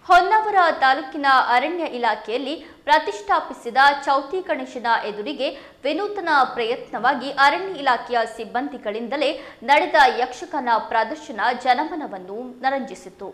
ಹೊನ್ನಾವರ ತಾಲೂಕಿನ ಅರಣ್ಯ ಇಲಾಖೆಯಲ್ಲಿ ಪ್ರತಿಷ್ಠಾಪಿಸಿದ ಚೌತಿ ಗಣೇಶನ ಎದುರಿಗೆ ವಿನೂತನ ಪ್ರಯತ್ನವಾಗಿ ಅರಣ್ಯ ಇಲಾಖೆಯ ಸಿಬ್ಬಂದಿಗಳಿಂದಲೇ ನಡೆದ ಯಕ್ಷಗಾನ ಪ್ರದರ್ಶನ ಜನಮನವನ್ನು ನರಂಜಿಸಿತು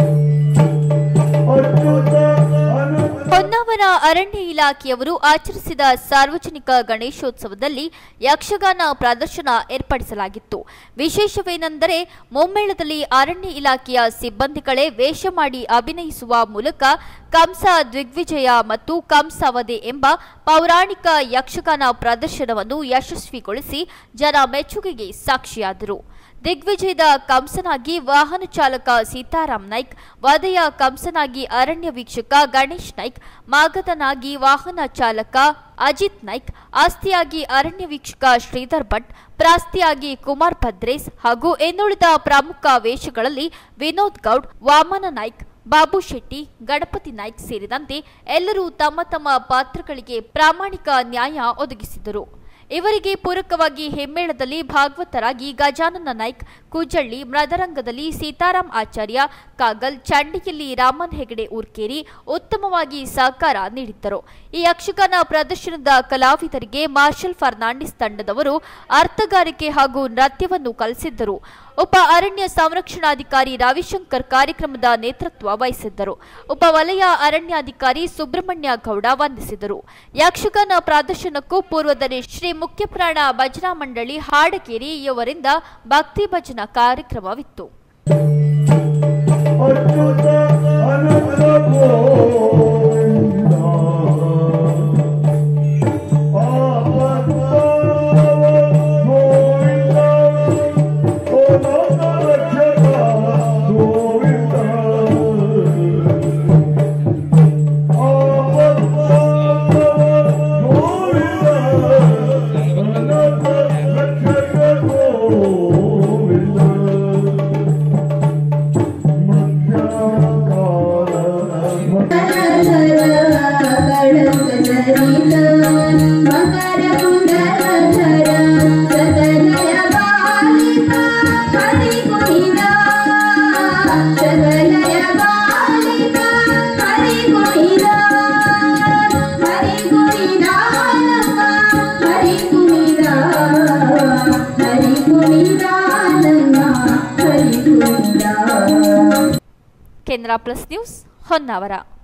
ಹೊನ್ನಾವರ ಅರಣ್ಯ ಇಲಾಖೆಯವರು ಆಚರಿಸಿದ ಸಾರ್ವಜನಿಕ ಗಣೇಶೋತ್ಸವದಲ್ಲಿ ಯಕ್ಷಗಾನ ಪ್ರದರ್ಶನ ಏರ್ಪಡಿಸಲಾಗಿತ್ತು ವಿಶೇಷವೇನೆಂದರೆ ಮುಮ್ಮೇಳದಲ್ಲಿ ಅರಣ್ಯ ಇಲಾಖೆಯ ಸಿಬ್ಬಂದಿಗಳೇ ವೇಷ ಮಾಡಿ ಅಭಿನಯಿಸುವ ಮೂಲಕ ಕಂಸ ದಿಗ್ವಿಜಯ ಮತ್ತು ಕಂಸವಧೆ ಎಂಬ ಪೌರಾಣಿಕ ಯಕ್ಷಗಾನ ಪ್ರದರ್ಶನವನ್ನು ಯಶಸ್ವಿಗೊಳಿಸಿ ಜನ ಮೆಚ್ಚುಗೆಗೆ ಸಾಕ್ಷಿಯಾದರು ದಿಗ್ವಿಜಯದ ಕಂಸನಾಗಿ ವಾಹನ ಚಾಲಕ ಸೀತಾರಾಮ್ ನಾಯ್ಕ್ ವಧೆಯ ಕಂಸನಾಗಿ ಅರಣ್ಯ ವೀಕ್ಷಕ ಗಣೇಶ್ ನಾಯ್ಕ್ ಮಾಗದನಾಗಿ ವಾಹನ ಚಾಲಕ ಅಜಿತ್ ನಾಯ್ಕ್ ಆಸ್ತಿಯಾಗಿ ಅರಣ್ಯ ವೀಕ್ಷಕ ಶ್ರೀಧರ್ ಭಟ್ ಪ್ರಾಸ್ತಿಯಾಗಿ ಕುಮಾರ್ ಭದ್ರೇಸ್ ಹಾಗೂ ಇನ್ನುಳಿದ ಪ್ರಮುಖ ವೇಷಗಳಲ್ಲಿ ವಿನೋದ್ ಗೌಡ್ ವಾಮನ ನಾಯ್ಕ್ ಬಾಬು ಶೆಟ್ಟಿ ಗಣಪತಿ ನಾಯ್ಕ್ ಸೇರಿದಂತೆ ಎಲ್ಲರೂ ತಮ್ಮ ತಮ್ಮ ಪಾತ್ರಗಳಿಗೆ ಪ್ರಾಮಾಣಿಕ ನ್ಯಾಯ ಒದಗಿಸಿದರು ಇವರಿಗೆ ಪೂರಕವಾಗಿ ಹೆಮ್ಮೇಳದಲ್ಲಿ ಭಾಗವತರಾಗಿ ಗಜಾನನ ನಾಯ್ಕ್ ಕುಜಳ್ಳಿ ಮೃದರಂಗದಲ್ಲಿ ಸೀತಾರಾಮ್ ಆಚಾರ್ಯ ಕಾಗಲ್ ಚಂಡಿಯಲ್ಲಿ ರಾಮನ್ ಹೆಗಡೆ ಊರ್ಕೇರಿ ಉತ್ತಮವಾಗಿ ಸಹಕಾರ ನೀಡಿದ್ದರು ಈ ಯಕ್ಷಗಾನ ಪ್ರದರ್ಶನದ ಕಲಾವಿದರಿಗೆ ಮಾರ್ಷಲ್ ಫರ್ನಾಂಡಿಸ್ ತಂಡದವರು ಅರ್ಥಗಾರಿಕೆ ಹಾಗೂ ನೃತ್ಯವನ್ನು ಕಲಿಸಿದ್ದರು ಉಪ ಅರಣ್ಯ ಸಂರಕ್ಷಣಾಧಿಕಾರಿ ರವಿಶಂಕರ್ ಕಾರ್ಯಕ್ರಮದ ನೇತೃತ್ವ ವಹಿಸಿದ್ದರು ಉಪ ವಲಯ ಅರಣ್ಯಾಧಿಕಾರಿ ಸುಬ್ರಹ್ಮಣ್ಯ ಗೌಡ ವಂದಿಸಿದರು ಯಕ್ಷಗಾನ ಪ್ರದರ್ಶನಕ್ಕೂ ಪೂರ್ವದಲ್ಲಿ ಶ್ರೀ ಮುಖ್ಯಪ್ರಾಣ ಭಜನಾ ಮಂಡಳಿ ಹಾಡಗೇರಿ ಇವರಿಂದ ಭಕ್ತಿ ಭಜನಾ ಕಾರ್ಯಕ್ರಮವಿತ್ತು ಅಚ್ಯುತ ಅನಂತ ಗೋವಿಂದ ಗೋವಿಂದ ಓ ಲೋಕ ರಕ್ಷಕ ಗೋವಿಂದ ಗೋವಿಂದ ಅನಂತ ರಕ್ಷಕ ಗೋವಿಂದ ಕೆನರಾ ಪ್ಲಸ್ ನ್ಯೂಸ್ ಹೊನ್ನಾವರ